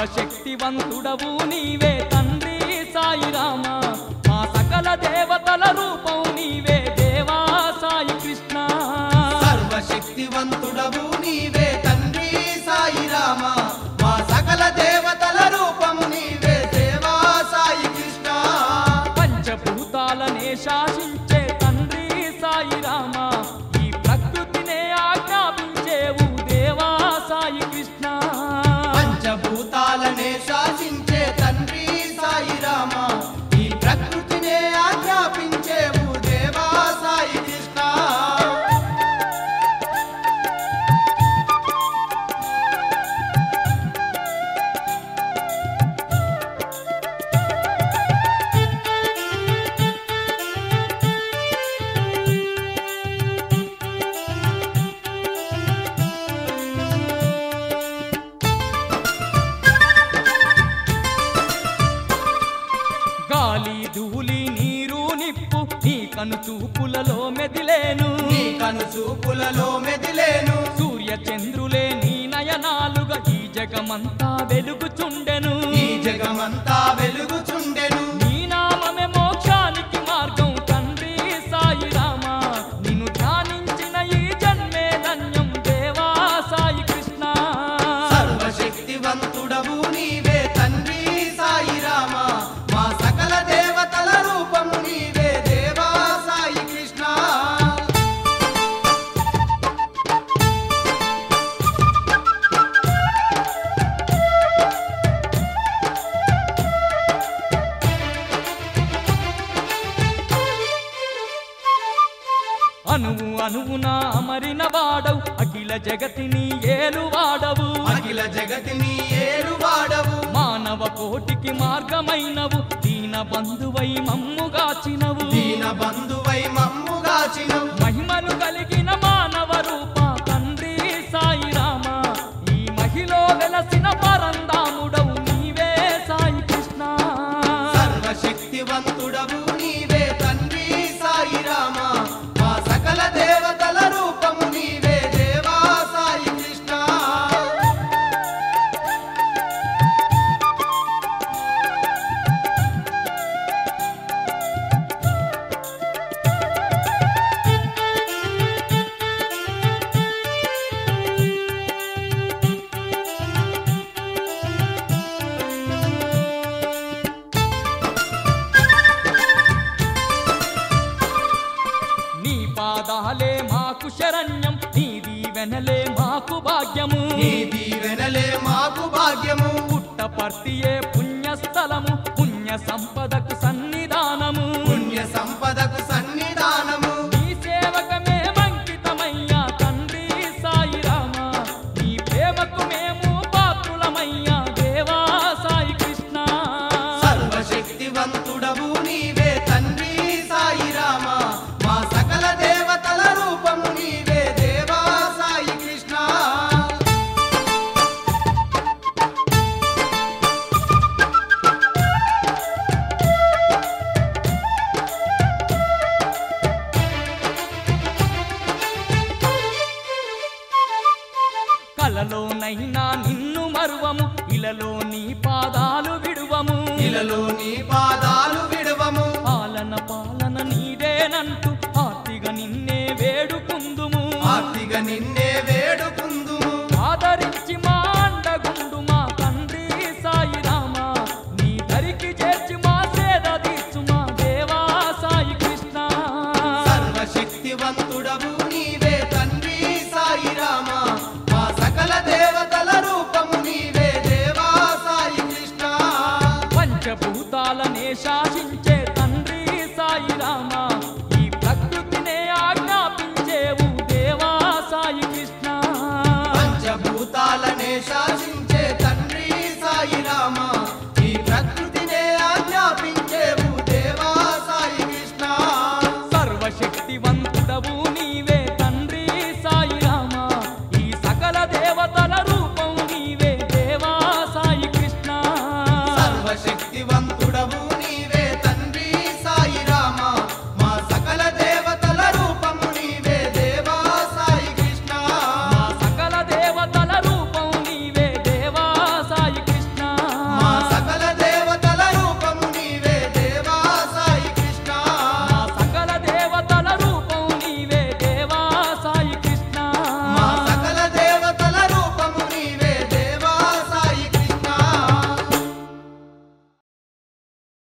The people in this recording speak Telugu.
సర్వశక్తివంతుడవు నీవే తండ్రి సాయిరామ మా సకల దేవతల రూపం నీవే దేవా సాయి కృష్ణ సర్వశక్తివంతుడవు నీవే తండ్రి సాయి రామ మా సకల దేవతల రూపము నీవే దేవా సాయి కృష్ణ పంచభూతాలనే శాసించే తండ్రి సాయిరామ ఈ ప్రకృతినే ఆజ్ఞాపించేవు దేవా సాయి కృష్ణ పంచభూతాలనే శాసించే తండ్రి సాయి రామ ఈ ప్రకృతినే ఆజ్ఞాపించేవు దేవా సాయి కృష్ణ గాలి ధూళి నీరు నిప్పు నీ కను చూపులలో మెదిలేను నీ కను చూపులలో మెదిలేను సూర్య చంద్రులే నీ నయనాలుగా ఈ జగమంతా వెలుగుచుండెను ఈ జగమంతా వెలుగుచుండెను నీ నామమే మోక్షానికి మార్గం తండ్రి సాయిరామ నిన్ను ధ్యానించిన ఈ జన్మే ధన్యం దేవా సాయి కృష్ణ సర్వశక్తివంతుడవు నీవే తండ్రి సాయి రామ మా సకల దేవతల రూపము నీవే దేవా సాయి కృష్ణ అనువు అనువున అమరిన వాడవు అఖిల జగతిని ఏలువాడవు అఖిల జగతిని ఏరువాడవు మానవ కోటికి మార్గమైనవు దీన బంధువై మమ్ముగాచినవు దీన బంధువై మమ్ముగాచినవు మహిమలు కలిగిన మానవ రూప తండ్రి సాయిరామ ఈ మహిలో వెలసిన పరందాముడవు నీవే సాయి కృష్ణ సర్వశక్తివంతుడవు నీవే తండ్రి సాయి రామ మా సకల దేవతల రూపము నీవే దేవా సాయి కృష్ణ నీ పాదాలే మాకు శరణ్యం నీ దీవెనలే మాకు భాగ్యము నీ దీవెనలే మాకు భాగ్యము పుట్టపర్తియే పుణ్యస్థలము పుణ్య సంపదకు సన్నిధానము పుణ్య సంపదకు సన్నిధానము నీ సేవకమే అంకితమయ్యా తండ్రి సాయిరామ నీ ప్రేమకు మేము పాత్రులమయ్యా దేవా సాయి కృష్ణ సర్వశక్తివంతుడవు నీవే తండ్రి సాయి రామ మా సకల దేవతల రూపము నీవే దేవా సాయి కృష్ణ కలలోనైనా నిన్ను మరువము ఇలలో నీ పాదాలు విడువము ఇలలో నీ పాదాలు విడవము పాలన పాలన నీదేనంటూ ఆర్తిగా నిన్నే వేడుకుందుము ఆర్తిగా నిన్నే